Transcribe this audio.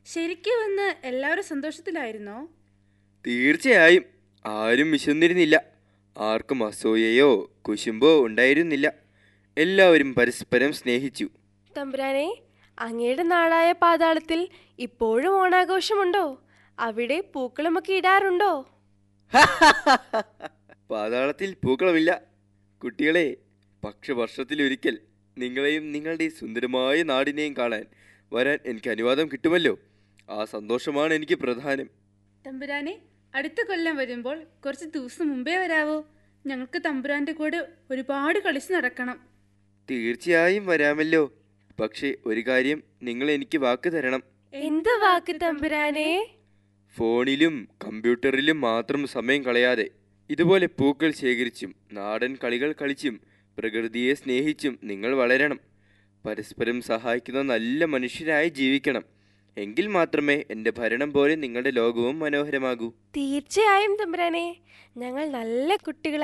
ശരിക്കും വന്ന് എല്ലാവരും സന്തോഷത്തിലായിരുന്നോ തീർച്ചയായും ആരും വിശന്നിരുന്നില്ല ആർക്കും അസൂയയോ കുശുമ്പോ ഉണ്ടായിരുന്നില്ല എല്ലാവരും പരസ്പരം സ്നേഹിച്ചു തമ്പുരാനെ അങ്ങയുടെ നാടായ പാതാളത്തിൽ ഇപ്പോഴും ഓണാഘോഷമുണ്ടോ അവിടെ പൂക്കളമൊക്കെ ഇടാറുണ്ടോ പാതാളത്തിൽ പൂക്കളമില്ല കുട്ടികളെ പക്ഷെ വർഷത്തിലൊരിക്കൽ നിങ്ങളെയും നിങ്ങളുടെ ഈ സുന്ദരമായ നാടിനെയും കാണാൻ വരാൻ എനിക്ക് അനുവാദം കിട്ടുമല്ലോ ആ സന്തോഷമാണ് എനിക്ക് പ്രധാനം തമ്പുരാനെ അടുത്ത കൊല്ലം വരുമ്പോൾ കുറച്ച് ദിവസം മുമ്പേ വരാവോ ഞങ്ങൾക്ക് തമ്പുരാന്റെ കൂടെ ഒരുപാട് കളിച്ച് നടക്കണം തീർച്ചയായും വരാമല്ലോ പക്ഷേ ഒരു കാര്യം നിങ്ങൾ എനിക്ക് വാക്ക് തരണം എന്ത് വാക്ക് തമ്പുരാനെ ഫോണിലും കമ്പ്യൂട്ടറിലും മാത്രം സമയം കളയാതെ ഇതുപോലെ പൂക്കൾ ശേഖരിച്ചും നാടൻ കളികൾ കളിച്ചും പ്രകൃതിയെ സ്നേഹിച്ചും നിങ്ങൾ വളരണം പരസ്പരം സഹായിക്കുന്ന നല്ല മനുഷ്യരായി ജീവിക്കണം എങ്കിൽ മാത്രമേ എൻ്റെ ഭരണം പോലെ നിങ്ങളുടെ ലോകവും മനോഹരമാകൂ തീർച്ചയായും തമ്പുരാനെ ഞങ്ങൾ നല്ല കുട്ടികളായി